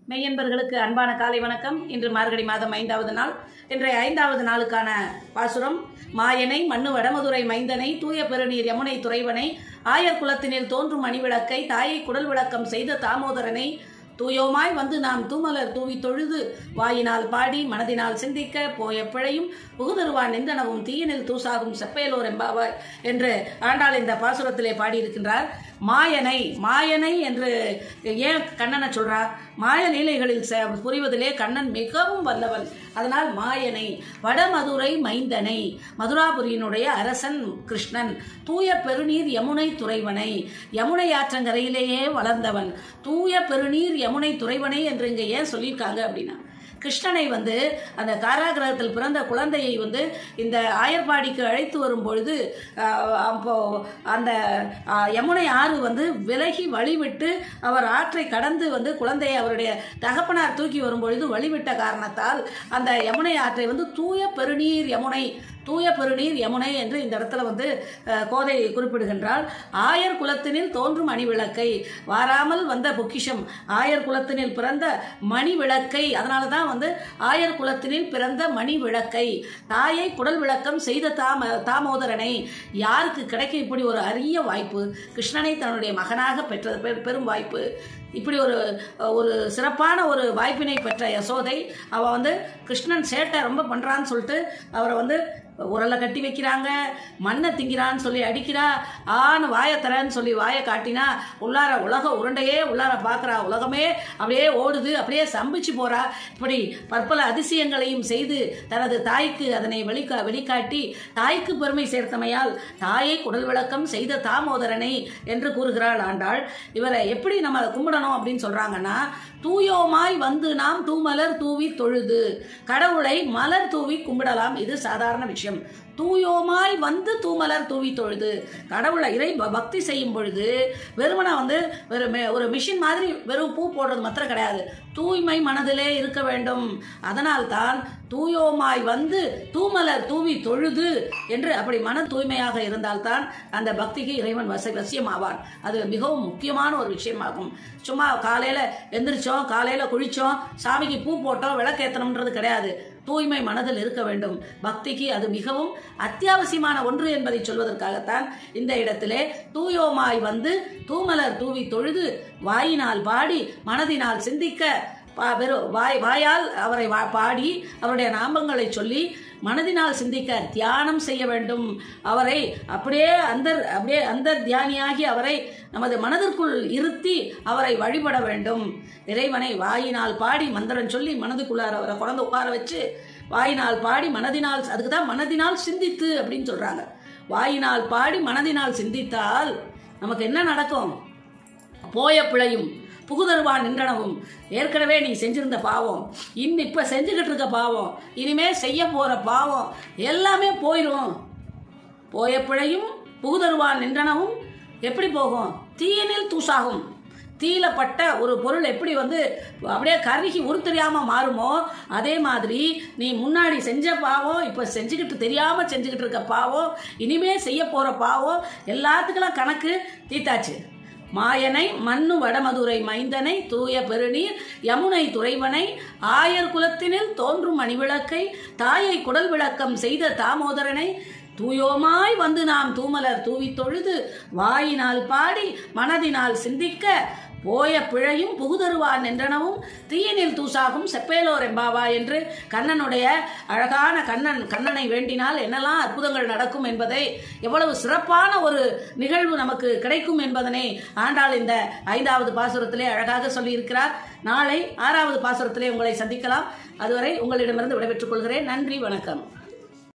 மெய்யன்பர்களுக்கு அன்பான காலை வணக்கம் இன்று மார்கழி மாதம் ஐந்தாவது நாள் இன்றைய ஐந்தாவது நாளுக்கான பாசுரம் மாயனை மண்ணு வடமதுரை மைந்தனை தூய பெருநீர் யமுனை துறைவனை ஆயர் குலத்தினில் தோன்றும் மணிவிளக்கை தாயை குடல் விளக்கம் செய்த தாமோதரனை தூயோமாய் வந்து நாம் தூமலர் தூவி தொழுது வாயினால் பாடி மனதினால் சிந்திக்க போய பிழையும் புகுதருவான் நின்றனவும் தீயனில் தூசாகும் செப்பையலோர் எம்பாவாய் என்று ஆண்டாள் இந்த பாசுரத்திலே பாடியிருக்கின்றார் மாயனை மாயனை என்று ஏன் கண்ணனை சொல்றார் மாய லீலைகளில் செ- புரிவதிலே கண்ணன் மிகவும் வல்லவன் அதனால் மாயனை வடமதுரை மைந்தனை மதுராபுரியினுடைய அரசன் கிருஷ்ணன் தூய பெருநீர் யமுனை துறைவனை யமுனை ஆற்றங்கரையிலேயே வளர்ந்தவன் தூய பெருநீர் யமுனை துறைவனை என்று இங்க ஏன் சொல்லியிருக்காங்க அப்படின்னா கிருஷ்ணனை வந்து அந்த காராகிரகத்தில் பிறந்த குழந்தையை வந்து இந்த ஆயர்பாடிக்கு அழைத்து வரும் பொழுது ஆஹ், அப்போ அந்த ஆஹ், யமுனை ஆறு வந்து விலகி வழிவிட்டு அவர் ஆற்றை கடந்து வந்து குழந்தையை அவருடைய தகப்பனார் தூக்கி வரும் பொழுது வழிவிட்ட காரணத்தால் அந்த யமுனை ஆற்றை வந்து தூய பெருநீர் யமுனை தூய பெருநீர் யமுனை என்று இந்த இடத்துல வந்து அஹ், கோதை குறிப்பிடுகின்றால் ஆயர் குலத்தினில் தோன்றும் மணி விளக்கை வாராமல் வந்த பொக்கிஷம் ஆயர் குலத்தினில் பிறந்த மணி விளக்கை அதனால தான் வந்து ஆயர் குலத்தினில் பிறந்த மணி விளக்கை தாயை குடல் விளக்கம் செய்த தாம தாமோதரனை யாருக்கு கிடைக்கும் இப்படி ஒரு அரிய வாய்ப்பு கிருஷ்ணனை தன்னுடைய மகனாக பெற்ற பெ- பெரும் வாய்ப்பு இப்படி ஒரு ஒரு சிறப்பான ஒரு வாய்ப்பினை பெற்ற யசோதை அவ வந்து கிருஷ்ணன் சேட்டை ரொம்ப பண்றான்னு சொல்லிட்டு அவரை வந்து உரலை கட்டி வைக்கிறாங்க மண்ணை திங்கிறான்னு சொல்லி அடிக்கிறா ஆன்னு வாயை தரேன்னு சொல்லி வாயை காட்டினா உள்ளார உலக உருண்டையே உள்ளார பார்க்குறா உலகமே அப்படியே ஓடுது அப்படியே சம்பிச்சு போறா இப்படி பற்பல அதிசயங்களையும் செய்து தனது தாய்க்கு அதனை வெளிக்கா வெளிக்காட்டி தாய்க்கு பெருமை சேர்த்தமையால் தாயை குடல் விளக்கம் செய்த தாமோதரனை என்று கூறுகிறாள் ஆண்டாள் இவரை எப்படி நம்ம கும்பிடணும் அப்படின்னு சொல்றாங்கன்னா தூயோமாய் வந்து நாம் தூமலர் தூவி தொழுது கடவுளை மலர் தூவி கும்பிடலாம் இது சாதாரண விஷயம் தூயோமாய் வந்து தூமலர் தூவி தொழுது கடவுளை இறை ப- பக்தி செய்யும் பொழுது வெறுமனை வந்து வெறும் மெ- ஒரு மிஷின் மாதிரி வெறும் பூ போடுறது மாத்திரம் கிடையாது தூய்மை மனதிலே இருக்க வேண்டும் அதனால் தான் தூயோமாய் வந்து தூமலர் தூவி தொழுது என்று அப்படி மன தூய்மையாக இருந்தால்தான் அந்த பக்திக்கு இறைவன் வச வசியமாவான் அது மிகவும் முக்கியமான ஒரு விஷயமாகும் சும்மா காலையில எந்திரிச்சோம் காலையில குளிச்சோம் சாமிக்கு பூ போட்டோம் விளக்கேத்தணும்ன்றது கிடையாது தூய்மை மனதில் இருக்க வேண்டும் பக்திக்கு அது மிகவும் அத்தியாவசியமான ஒன்று என்பதை சொல்வதற்காகத்தான் இந்த இடத்திலே தூயோமாய் வந்து தூமலர் தூவி தொழுது வாயினால் பாடி மனதினால் சிந்திக்க பா- வெறும் வாய் வாயால் அவரை வா- பாடி அவருடைய நாமங்களை சொல்லி மனதினால் சிந்திக்க தியானம் செய்ய வேண்டும் அவரை அப்படியே அந்தர் அப்படியே அந்தர் தியானியாகி அவரை நமது மனதிற்குள் இருத்தி அவரை வழிபட வேண்டும் இறைவனை வாயினால் பாடி மந்திரம் சொல்லி மனதுக்குள்ளார அவரை குழந்தை உட்கார வச்சு வாயினால் பாடி மனதினால் அதுக்கு தான் மனதினால் சிந்தித்து அப்படின்னு சொல்றாங்க வாயினால் பாடி மனதினால் சிந்தித்தால் நமக்கு என்ன நடக்கும் போய பிழையும் புகுதருவான் நின்றனவும் ஏற்கனவே நீ செஞ்சிருந்த பாவம் இன்னும் இப்ப செஞ்சுக்கிட்டு இருக்க பாவம் இனிமே செய்ய போற பாவம் எல்லாமே போயிடும் போய பிழையும் புகுதருவான் நின்றனவும் எப்படி போகும் தீயனில் தூசாகும் தீயில பட்ட ஒரு பொருள் எப்படி வந்து அப்படியே கருகி உருத்தெரியாம மாறுமோ அதே மாதிரி நீ முன்னாடி செஞ்ச பாவம் இப்ப செஞ்சுக்கிட்டு தெரியாம செஞ்சுக்கிட்டு இருக்க பாவம் இனிமே செய்ய போற பாவம் எல்லாத்துக்கெல்லாம் கணக்கு தீத்தாச்சு மாயனை மண்ணு வடமதுரை மைந்தனை தூய பெருநீர் யமுனை துறைவனை ஆயர் குலத்தினில் தோன்றும் மணிவிளக்கை தாயை குடல் விளக்கம் செய்த தாமோதரனை தூயோமாய் வந்து நாம் தூமலர் தூவி தொழுது வாயினால் பாடி மனதினால் சிந்திக்க போய பிழையும் புகுதருவான் என்றனவும் தீயனில் தூசாகும் செப்பேலோர் எம்பாவா என்று கண்ணனுடைய அழகான கண்ணன் கண்ணனை வேண்டினால் என்னெல்லாம் அற்புதங்கள் நடக்கும் என்பதை எவ்வளவு சிறப்பான ஒரு நிகழ்வு நமக்கு கிடைக்கும் என்பதனை ஆண்டாள் இந்த ஐந்தாவது பாசுரத்திலே அழகாக சொல்லியிருக்கிறார் நாளை ஆறாவது பாசுரத்திலே உங்களை சந்திக்கலாம் அதுவரை உங்களிடமிருந்து விடைபெற்றுக் கொள்கிறேன் நன்றி வணக்கம்